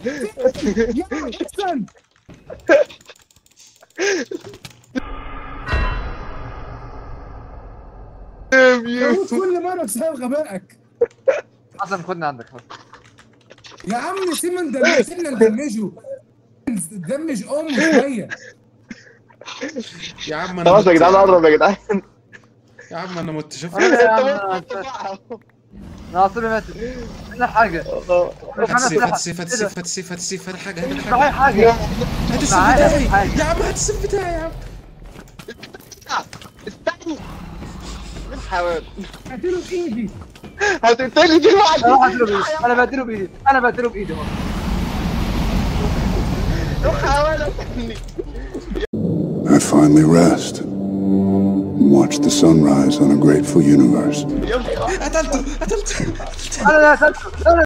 يا حسن تموت كل مره بسبب غبائك حسن خدنا عندك خد. يا عم سيبنا ندمج سيبنا ندمجه دمج امه شويه يا عم انا خلاص يا مت- جدعان قرب يا جدعان يا عم انا مت شوف أنا يا عم ناصر مات انا حاجه هات السيف هات السيف هات السيف هات السيف هات السيف هات حاجه هات معايا حاجه حاجه هات السيف معايا بتاعي حاجة. يا عم هات السيف بتاعي يا عم استنى من حوالي قتله بايدي هتقتلي دلوقتي انا راح اقتله بايدي انا بقتله بايدي انا بقتله بايدي والله. روح حوالي I finally rest. Watch the sunrise on a grateful universe. قتلته قتلته انا لا قتلته انا